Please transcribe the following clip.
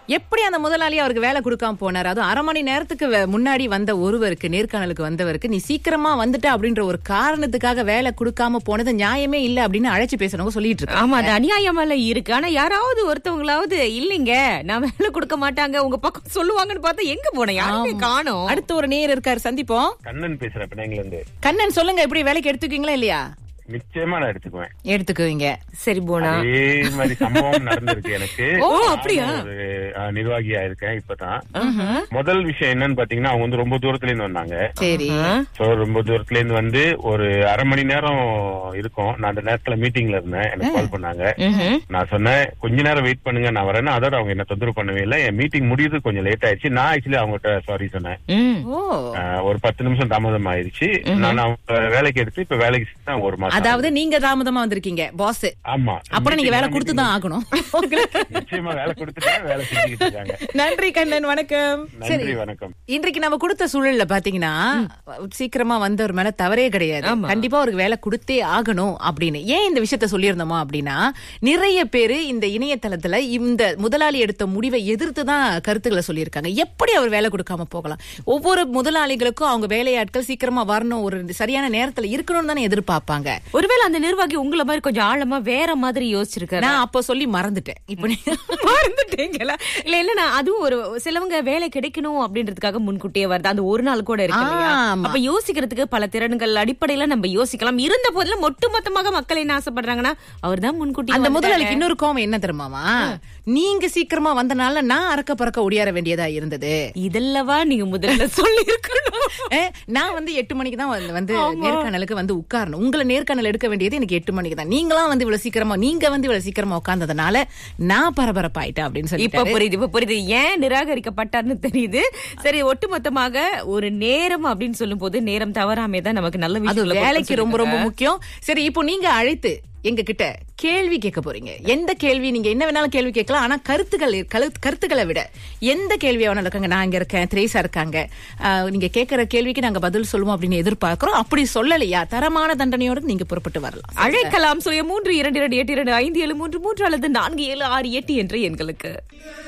எப்படி அந்த முதலாளி அவருக்கு வேலை கொடுக்காம போனார் அதுவும் அரை மணி நேரத்துக்கு வே- முன்னாடி வந்த ஒருவருக்கு நேர்காணலுக்கு வந்தவருக்கு நீ சீக்கிரமா வந்துட்ட அப்படின்ற ஒரு காரணத்துக்காக வேலை கொடுக்காம போனது நியாயமே இல்ல அப்படின்னு அழைச்சு பேசுறவங்க சொல்லிட்டு இருக்காங்க ஆமா அது அநியாயமால இருக்கு ஆனா யாராவது ஒருத்தவங்களாவது இல்லைங்க நான் வேலை கொடுக்க மாட்டாங்க உங்க பக்கம் சொல்லுவாங்கன்னு பார்த்தா எங்க போனேன் யாருமே காணோம் அடுத்து ஒரு நேர் இருக்காரு சந்திப்போம் கண்ணன் பேசுறேன் பிள்ளைங்கள இருந்து கண்ணன் சொல்லுங்க எப்படி வேலைக்கு எடுத்துக்குவீங்களா இல்லையா நிச்சயமா நான் எடுத்துக்குவேன் எடுத்துக்குவீங்க சரி போனா அதே மாதிரி சம்பவம் நடந்திருக்கு எனக்கு ஓ, அப்படியா? நானும் ஒரு அஹ், நிர்வாகியா இருக்கேன் இப்பதான் முதல் விஷயம் என்னன்னு பாத்தீங்கன்னா அவங்க வந்து ரொம்ப தூரத்துல இருந்து வந்தாங்க சரி சோ ரொம்ப தூரத்துல இருந்து வந்து ஒரு அரை மணி நேரம் இருக்கும் நான் அந்த நேரத்துல மீட்டிங்ல இருந்தேன் எனக்கு கால் பண்ணாங்க நான் சொன்னேன் கொஞ்ச நேரம் வெயிட் பண்ணுங்க நான் வரேன்னு அதோட அவங்க என்ன தொந்தரவு பண்ணவே இல்லை என் மீட்டிங் முடியுது கொஞ்சம் லேட் ஆயிடுச்சு நான் ஆக்சுவலி அவங்ககிட்ட சாரி சொன்னேன் ம். ஓ அஹ், ஒரு பத்து நிமிஷம் தாமதம் ஆயிடுச்சு நான் அவங்க வேலைக்கு எடுத்து இப்ப வேலைக்கு சேர்த்தேன் ஒரு மாசம் அதாவது நீங்க தாமதமா வந்திருக்கீங்க பாஸ் ஆமா அப்புறம் நீங்க வேலை கொடுத்துதான் ஆகணும் நிச்சயமா வேலை கொடுத்துட்டேன் வேலை செஞ்சுக்கிட்டு இருக்காங்க நன்றி கண்ணன் வணக்கம் நன்றி வணக்கம் இன்றைக்கு நம்ம கொடுத்த சூழல்ல பாத்தீங்கன்னா சீக்கிரமா வந்தவர் மேல தவறே கிடையாது கண்டிப்பா அவருக்கு வேலை கொடுத்தே ஆகணும் அப்படின்னு ஏன் இந்த விஷயத்த சொல்லியிருந்தோமா அப்படின்னா நிறைய பேரு இந்த இணையதளத்துல இந்த முதலாளி எடுத்த முடிவை எதிர்த்து தான் கருத்துக்களை சொல்லியிருக்காங்க எப்படி அவர் வேலை கொடுக்காம போகலாம் ஒவ்வொரு முதலாளிகளுக்கும் அவங்க வேலையாட்கள் சீக்கிரமா வரணும் ஒரு சரியான நேரத்துல இருக்கணும்னு தானே எதிர்பார்ப்பாங்க ஒருவேளை அந்த நிர்வாகி உங்கள மாதிரி கொஞ்சம் ஆழமா வேற மாதிரி யோசிச்சிருக்காரு நான் அப்ப சொல்லி மறந்துட்டேன் இப்ப நீ- மறந்துட்டீங்களா இல்ல இல்ல அதுவும் ஒரு சிலவங்க வேலை கிடைக்கணும் அப்படின்றதுக்காக முன்கூட்டியே வருது அந்த ஒரு நாள் கூட இருக்கு இல்லையா? ஆமா. அப்ப யோசிக்கிறதுக்கு பல திறன்கள் அடிப்படையில நம்ம யோசிக்கலாம் இருந்த போதிலும் ஒட்டு மொத்தமாக மக்கள் என்ன ஆசைப்படுறாங்கன்னா அவர் தான் முன்கூட்டி அந்த வந்துட்டாரு. முதலாளிக்கு இன்னொரு கோவம் என்ன தெரியுமாமா நீங்க சீக்கிரமா வந்தனால நான் அறக்க பறக்க ஒடியார வேண்டியதா இருந்தது இதெல்லவா நீங்க முதல்ல சொல்லி ஏ, நான் வந்து எட்டு மணிக்கு தான் வந்து- வந்து நேர்காணலுக்கு வந்து உட்காரணும் உங்களை நேர்காணல் எடுக்க வேண்டியது எனக்கு எட்டு மணிக்கு தான் நீங்களாம் வந்து இவ்வளவு சீக்கிரமா நீங்க வந்து இவ்வளவு சீக்கிரமா உட்கார்ந்ததுனால நான் பரபரப்பாயிட்டேன் அப்படின்னு சொல்லி இப்ப புரியுது இப்ப புரியுது ஏன் நிராகரிக்கப்பட்டார்னு தெரியுது சரி ஒட்டுமொத்தமாக ஒரு நேரம் அப்படின்னு சொல்லும் போது நேரம் தவறாமே தான் நமக்கு நல்ல அது விஷயம் வேலைக்கு ரொம்ப ரொம்ப முக்கியம் சரி இப்போ நீங்க அழைத்து எங்க கிட்ட கேள்வி கேட்க போறீங்க எந்த கேள்வி நீங்க என்ன வேணாலும் கேள்வி கேட்கலாம் ஆனா கருத்துக்கள் கரு- கருத்துக்களை விட எந்த கேள்வியா வேணாலும் இருக்காங்க நான் இங்க இருக்கேன் திரேசா இருக்காங்க ஆஹ், நீங்க கேட்கிற கேள்விக்கு நாங்க பதில் சொல்லுவோம் அப்படின்னு எதிர்பார்க்கிறோம் அப்படி சொல்லலையா தரமான தண்டனையோட நீங்க புறப்பட்டு வரலாம் அழைக்கலாம் சுய மூன்று இரண்டு இரண்டு எட்டு இரண்டு ஐந்து ஏழு மூன்று மூன்று அல்லது நான்கு ஏழு ஆறு எட்டு என்ற எண்களுக்கு